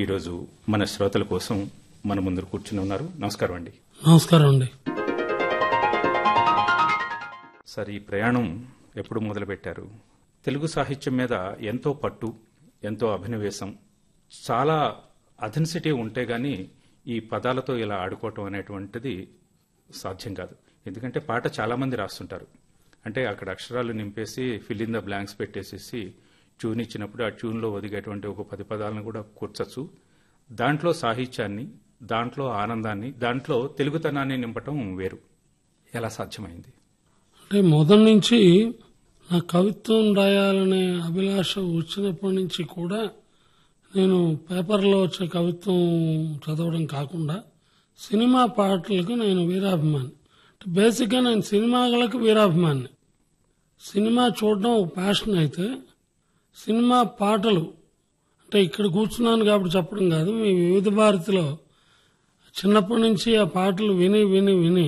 ఈరోజు మన శ్రోతల కోసం మన ముందు కూర్చుని ఉన్నారు నమస్కారం అండి నమస్కారం అండి సార్ ఈ ప్రయాణం ఎప్పుడు మొదలుపెట్టారు తెలుగు సాహిత్యం మీద ఎంతో పట్టు ఎంతో అభినవేశం చాలా అథెన్సిటీ ఉంటే గాని ఈ పదాలతో ఇలా ఆడుకోవటం అనేటువంటిది సాధ్యం కాదు ఎందుకంటే పాట చాలా మంది రాస్తుంటారు అంటే అక్కడ అక్షరాలు నింపేసి ఫిల్ ఇన్ ద బ్లాంక్స్ పెట్టేసేసి ట్యూన్ ఇచ్చినప్పుడు ఆ ట్యూన్లో ఒదిగేటువంటి ఒక పది పదాలను కూడా కూర్చచ్చు దాంట్లో సాహిత్యాన్ని దాంట్లో ఆనందాన్ని దాంట్లో తెలుగుతనాన్ని నింపటం వేరు ఎలా సాధ్యమైంది అంటే మొదటి నుంచి నా కవిత్వం రాయాలనే అభిలాష వచ్చినప్పటి నుంచి కూడా నేను పేపర్లో వచ్చే కవిత్వం చదవడం కాకుండా సినిమా పాటలకు నేను వీరాభిమాని అంటే బేసిక్గా నేను సినిమాలకు వీరాభిమాని సినిమా చూడడం ఒక ప్యాషన్ అయితే సినిమా పాటలు అంటే ఇక్కడ కూర్చున్నాను కాబట్టి చెప్పడం కాదు మీ వివిధ భారతిలో చిన్నప్పటి నుంచి ఆ పాటలు విని విని విని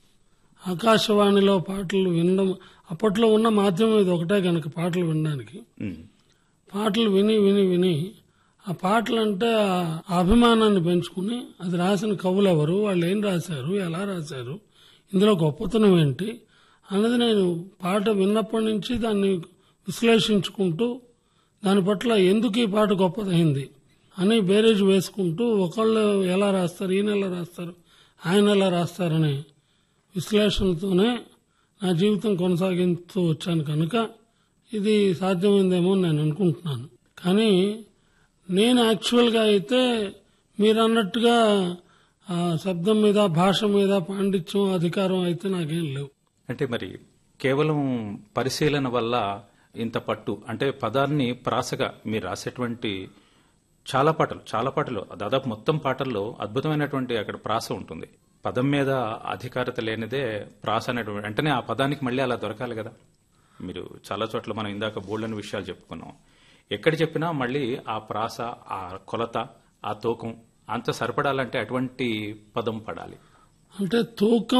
ఆకాశవాణిలో పాటలు వినడం అప్పట్లో ఉన్న మాధ్యమం ఇది ఒకటే కనుక పాటలు వినడానికి ఉమ్, పాటలు విని విని విని ఆ పాటలు అంటే ఆ అభిమానాన్ని పెంచుకుని అది రాసిన కవులు ఎవరు వాళ్ళు ఏం రాశారు ఎలా రాశారు ఇందులో గొప్పతనం ఏంటి అన్నది నేను పాట విన్నప్పటి నుంచి దాన్ని విశ్లేషించుకుంటూ దాని పట్ల ఎందుకు ఈ పాట గొప్పదైంది అని బేరేజ్ వేసుకుంటూ ఒకళ్ళు ఎలా రాస్తారు ఈయన ఎలా రాస్తారు ఆయన ఎలా రాస్తారనే విశ్లేషణతోనే నా జీవితం కొనసాగిస్తూ వచ్చాను కనుక ఇది సాధ్యమైందేమో అని నేను అనుకుంటున్నాను కానీ నేను యాక్చువల్గా అయితే మీరు అన్నట్టుగా ఆ, శబ్దం మీద భాష మీద పాండిత్యం అధికారం అయితే నాకేం లేవు అంటే మరి కేవలం పరిశీలన వల్ల ఇంత పట్టు అంటే పదాన్ని ప్రాసగా మీరు రాసేటువంటి చాలా పాటలు చాలా పాటలు దాదాపు మొత్తం పాటల్లో అద్భుతమైనటువంటి అక్కడ ప్రాస ఉంటుంది పదం మీద అధికారత లేనిదే ప్రాస అనేటువంటి వెంటనే ఆ పదానికి మళ్ళీ అలా దొరకాలి కదా మీరు చాలా చోట్ల మనం ఇందాక బోల్డని విషయాలు చెప్పుకున్నాం ఎక్కడ చెప్పినా మళ్ళీ ఆ ప్రాస ఆ కొలత ఆ తూకం అంత సరిపడాలంటే అటువంటి పదం పడాలి అంటే తూకం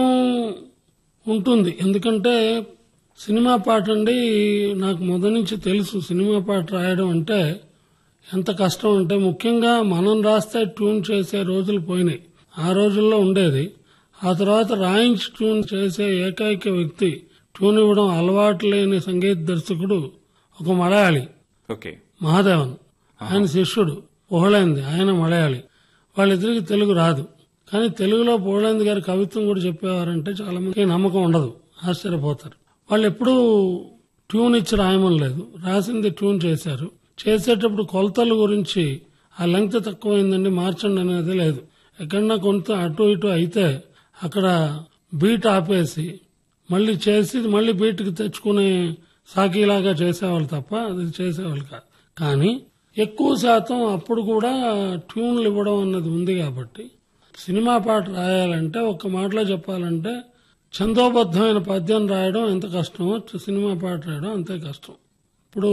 ఉంటుంది ఎందుకంటే సినిమా పాట అండి నాకు మొదటి నుంచి తెలుసు సినిమా పాట రాయడం అంటే ఎంత కష్టం అంటే ముఖ్యంగా మనం రాస్తే ట్యూన్ చేసే రోజులు పోయినాయి ఆ రోజుల్లో ఉండేది ఆ తర్వాత రాయించి ట్యూన్ చేసే ఏకైక వ్యక్తి ట్యూన్ ఇవ్వడం అలవాటు లేని సంగీత దర్శకుడు ఒక మలయాళి ఓకే మహాదేవన్ ఆయన శిష్యుడు పోహళేంది ఆయన మలయాళి వాళ్ళిద్దరికి తెలుగు రాదు కానీ తెలుగులో పోహళేంది గారి కవిత్వం కూడా చెప్పేవారంటే చాలా మందికి నమ్మకం ఉండదు ఆశ్చర్యపోతారు వాళ్ళు ఎప్పుడూ ట్యూన్ ఇచ్చి రాయమని లేదు రాసింది ట్యూన్ చేశారు చేసేటప్పుడు కొలతల గురించి ఆ లెంగ్త్ తక్కువైందండి మార్చండి అనేది లేదు ఎక్కడన్నా కొంత అటు ఇటు అయితే అక్కడ బీట్ ఆపేసి మళ్ళీ చేసి మళ్ళీ బీట్కి తెచ్చుకునే సాకీలాగా చేసేవాళ్ళు తప్ప అది చేసేవాళ్ళు కాదు కానీ ఎక్కువ శాతం అప్పుడు కూడా ట్యూన్లు ఇవ్వడం అన్నది ఉంది కాబట్టి సినిమా పాట రాయాలంటే ఒక మాటలో చెప్పాలంటే ఛందోబద్ధమైన పద్యం రాయడం ఎంత కష్టమో సినిమా పాట రాయడం అంతే కష్టం ఇప్పుడు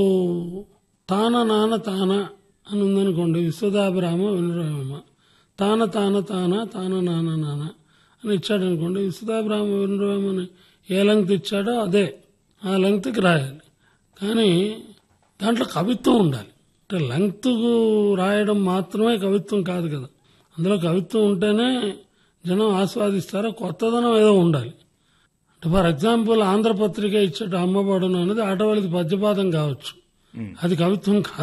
తాన నాన్న తాన అని ఉందనుకోండి విశ్వదాభిరామ వినురామ తాన తాన తాన తాన నాన్న నాన్న అని ఇచ్చాడు అనుకోండి విశ్వదాభిరామ వినురామ అని ఏ లెంగ్త్ ఇచ్చాడో అదే ఆ లెంగ్త్కి రాయాలి కానీ దాంట్లో కవిత్వం ఉండాలి అంటే లెంగ్త్ రాయడం మాత్రమే కవిత్వం కాదు కదా అందులో కవిత్వం ఉంటేనే జనం ఆస్వాదిస్తారో కొత్తదనం ఏదో ఉండాలి అంటే ఫర్ ఎగ్జాంపుల్ ఆంధ్రపత్రిక ఇచ్చేట అమ్మబడును అనేది ఆటవాళ్ళది పద్యపాదం కావచ్చు అది కవిత్వం కాదు